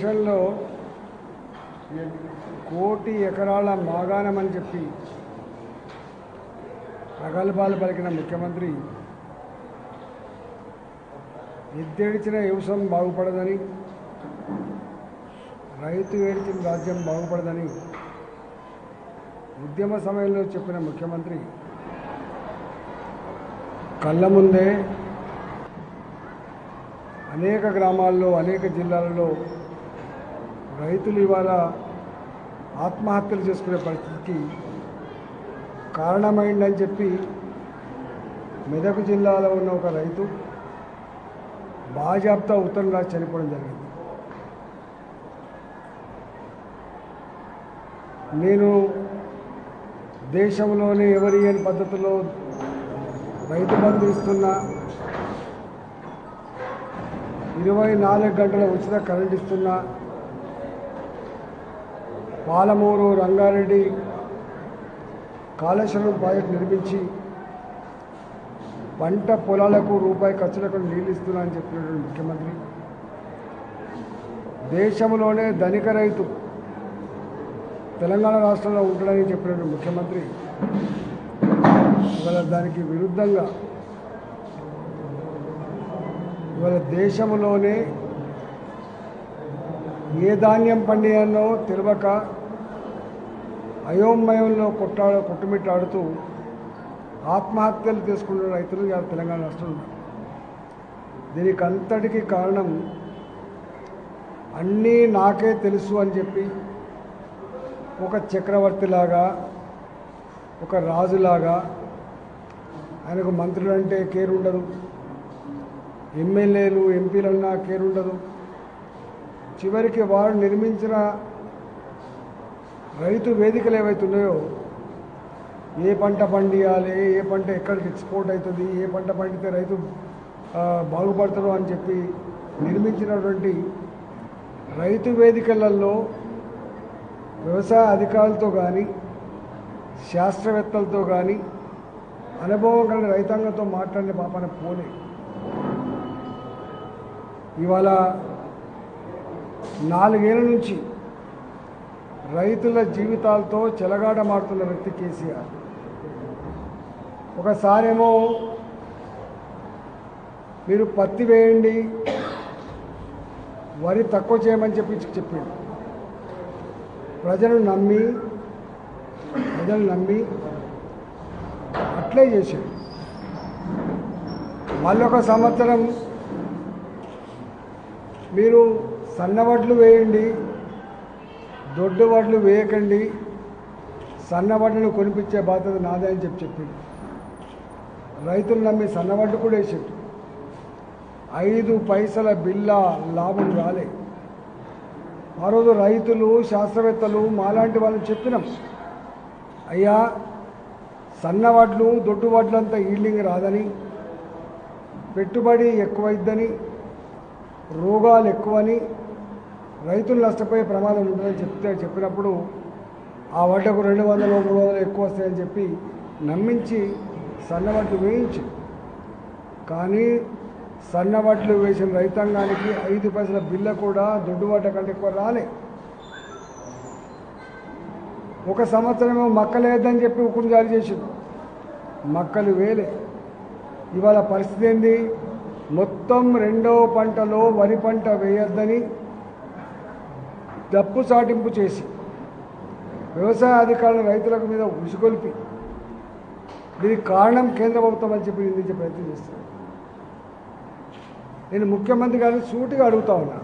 దేశంలో కోటి ఎకరాల మాగాణమని చెప్పి ప్రగల్భాలు పలికిన ముఖ్యమంత్రి ఎద్దేడిచిన వ్యవసాయం బాగుపడదని రైతు ఏడిచిన రాజ్యం బాగుపడదని ఉద్యమ సమయంలో చెప్పిన ముఖ్యమంత్రి కళ్ళ ముందే అనేక గ్రామాల్లో అనేక జిల్లాలలో రైతులు ఇవాళ ఆత్మహత్యలు చేసుకునే పరిస్థితికి కారణమైందని చెప్పి మెదక్ జిల్లాలో ఉన్న ఒక రైతు బాజాబ్తా ఉత్తరం రాసి చనిపోవడం జరిగింది నేను దేశంలోనే ఎవరి అని పద్ధతిలో రైతు బంధు ఇస్తున్నా ఇరవై నాలుగు గంటల ఉచిత కరెంట్ ఇస్తున్నా పాలమూరు రంగారెడ్డి కాళేశ్వరం ప్రాజెక్టు నిర్మించి పంట పొలాలకు రూపాయి ఖర్చులకు నీళ్ళు ఇస్తున్నా అని చెప్పినటువంటి ముఖ్యమంత్రి దేశంలోనే ధనిక రైతు తెలంగాణ రాష్ట్రంలో ఉంటాడని చెప్పినటువంటి ముఖ్యమంత్రి ఇవాళ దానికి విరుద్ధంగా ఇవాళ దేశంలోనే ఏ ధాన్యం పండియానో తెలియక అయోమయంలో కొట్టాడ కొట్టుమిట్టాడుతూ ఆత్మహత్యలు చేసుకున్న రైతులు ఇవాళ తెలంగాణ రాష్ట్రంలో దీనికి అంతటికీ కారణం అన్నీ నాకే తెలుసు అని చెప్పి ఒక చక్రవర్తిలాగా ఒక రాజులాగా ఆయనకు మంత్రులు అంటే కేర్ ఉండదు ఎమ్మెల్యేలు ఎంపీలన్నా కేర్ ఉండదు చివరికి వారు నిర్మించిన రైతు వేదికలు ఏవైతున్నాయో ఏ పంట పండియాలి ఏ పంట ఎక్కడికి ఎక్స్పోర్ట్ అవుతుంది ఏ పంట పండితే రైతు ఆ, బాగుపడతాడు అని చెప్పి నిర్మించినటువంటి రైతు వేదికలలో వ్యవసాయ అధికారులతో కానీ శాస్త్రవేత్తలతో కానీ అనుభవం కలిగిన రైతాంగంతో మాట్లాడిన పాపన పోలే ఇవాళ నాలుగేళ్ల నుంచి రైతుల జీవితాలతో చెలగాటమాడుతున్న వ్యక్తి కేసీఆర్ ఒకసారేమో మీరు పత్తి వేయండి వరి తక్కువ చేయమని చెప్పి చెప్పిండు ప్రజలు నమ్మి ప్రజలు నమ్మి అట్లే చేశాడు మళ్ళొక సంవత్సరం మీరు సన్నవడ్లు వేయండి దొడ్డు వడ్లు వేయకండి సన్నవడ్లను కొనిపించే బాధ్యత నాదే అని చెప్పి చెప్పింది రైతులు నమ్మి సన్నవడ్లు కూడా వేసాడు ఐదు పైసల బిల్ల లాభం రాలే ఆ రోజు రైతులు శాస్త్రవేత్తలు మాలాంటి వాళ్ళని చెప్పినాం అయ్యా సన్నవడ్లు దొడ్డు వడ్లంతా ఈల్డింగ్ రాదని పెట్టుబడి ఎక్కువైద్దని రోగాలు ఎక్కువని రైతులు నష్టపోయే ప్రమాదం ఉంటుందని చెప్తే చెప్పినప్పుడు ఆ వడ్డకు రెండు వందలు మూడు వందలు ఎక్కువ వస్తాయని చెప్పి నమ్మించి సన్నవడ్లు వేయించి కానీ సన్నవడ్లు వేసిన రైతాంగానికి ఐదు పైసల బిల్ల కూడా దొడ్డు వడ్డ కంటే ఎక్కువ రాలే ఒక సంవత్సరమేమో మక్కలేదని చెప్పి హుకుం జారీ చేసింది మక్కలు వేలే ఇవాళ పరిస్థితి ఏంది మొత్తం రెండో పంటలో వరి పంట వేయొద్దని డప్పు చాటింపు చేసి వ్యవసాయ అధికారులు రైతులకు మీద ఉసుగొల్పి దీనికి కారణం కేంద్ర ప్రభుత్వం అని చెప్పి నిందించే ప్రయత్నం చేస్తున్నారు నేను ముఖ్యమంత్రి గారిని సూటిగా అడుగుతా ఉన్నా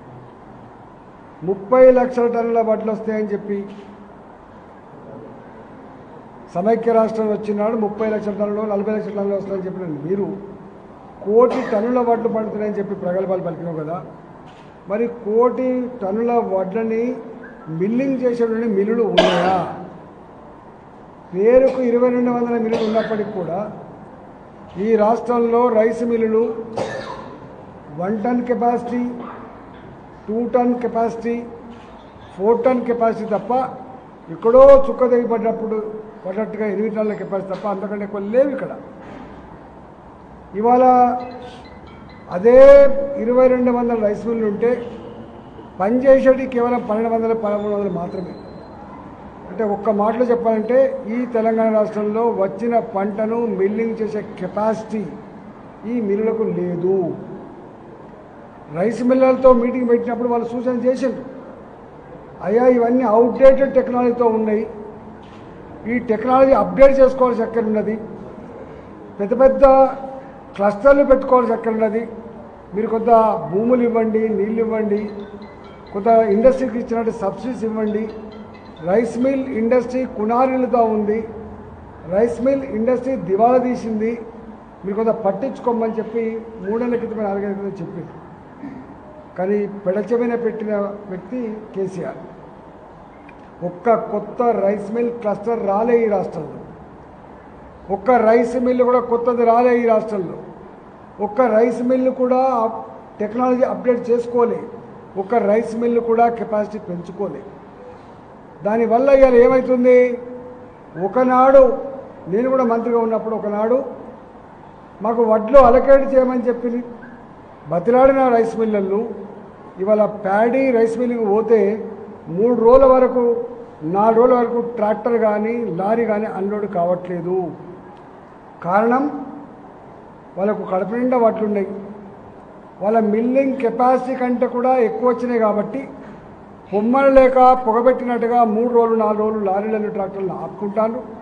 ముప్పై లక్షల టన్నుల వడ్లు వస్తాయని చెప్పి సమైక్య రాష్ట్రం వచ్చినాడు ముప్పై లక్షల టన్నులు నలభై లక్షల టన్నులు వస్తాయని చెప్పిన మీరు కోటి టన్నుల వడ్లు పండుతున్నాయని చెప్పి ప్రగల్భాలు పలికినావు కదా మరి కోటి టన్నుల వడ్లని మిల్లింగ్ చేసేటువంటి మిల్లులు ఉన్నాయా పేరుకు ఇరవై రెండు వందల మిల్లులు ఉన్నప్పటికీ కూడా ఈ రాష్ట్రంలో రైస్ మిల్లులు one ton capacity two ton capacity four ton capacity తప్ప ఎక్కడో చుక్క తెగిపడ్డప్పుడు పడ్డట్టుగా ఎనిమిది టన్నుల కెపాసిటీ తప్ప అంతకంటే ఎక్కువ లేవు ఇక్కడ ఇవాళ అదే ఇరవై రెండు వందల రైస్ మిల్లు ఉంటే పనిచేసేటి కేవలం పన్నెండు వందలు పదమూడు వందలు మాత్రమే అంటే ఒక్క మాటలో చెప్పాలంటే ఈ తెలంగాణ రాష్ట్రంలో వచ్చిన పంటను మిల్లింగ్ చేసే కెపాసిటీ ఈ మిల్లులకు లేదు రైస్ మిల్లర్లతో మీటింగ్ పెట్టినప్పుడు వాళ్ళు సూచన చేసిండ్రు అయ్యా ఇవన్నీ అవుట్డేటెడ్ టెక్నాలజీతో ఉన్నాయి ఈ టెక్నాలజీ అప్డేట్ చేసుకోవాల్సి ఎక్కడ ఉన్నది పెద్ద పెద్ద క్లస్టర్లు పెట్టుకోవాల్సి ఎక్కడ ఉన్నది మీరు కొంత భూములు ఇవ్వండి నీళ్ళు ఇవ్వండి కొంత ఇండస్ట్రీకి ఇచ్చినట్టు సబ్సిడీస్ ఇవ్వండి రైస్ మిల్ ఇండస్ట్రీ కునారిల్లుతో ఉంది రైస్ మిల్ ఇండస్ట్రీ దివాలా తీసింది మీరు కొంత పట్టించుకోమని చెప్పి మూడేళ్ల క్రితమే నాలుగేళ్ల క్రితం చెప్పింది కానీ పెడచెవిన పెట్టిన వ్యక్తి కేసీఆర్ ఒక్క కొత్త రైస్ మిల్ క్లస్టర్ రాలే ఈ రాష్ట్రంలో ఒక్క రైస్ మిల్లు కూడా కొత్తది రాలే ఈ రాష్ట్రంలో ఒక్క రైస్ మిల్లు కూడా అప్- టెక్నాలజీ అప్డేట్ చేసుకోలే ఒక్క రైస్ మిల్లు కూడా కెపాసిటీ పెంచుకోలే దానివల్ల ఇవాళ ఏమవుతుంది ఒకనాడు నేను కూడా మంత్రిగా ఉన్నప్పుడు ఒకనాడు మాకు వడ్లు అలకేట్ చేయమని చెప్పి బతిలాడిన రైస్ మిల్లర్లు ఇవాళ ప్యాడీ రైస్ మిల్లుకి పోతే మూడు రోజుల వరకు నాలుగు రోజుల వరకు ట్రాక్టర్ కానీ లారీ కానీ అన్లోడ్ కావట్లేదు కారణం వాళ్ళకు కడుపు నిండా వడ్లు ఉన్నాయి వాళ్ళ మిల్లింగ్ కెపాసిటీ కంటే కూడా ఎక్కువ వచ్చినాయి కాబట్టి పొమ్మలు లేక పొగబెట్టినట్టుగా మూడు రోజులు నాలుగు రోజులు లారీలను ట్రాక్టర్లు ఆపుకుంటాను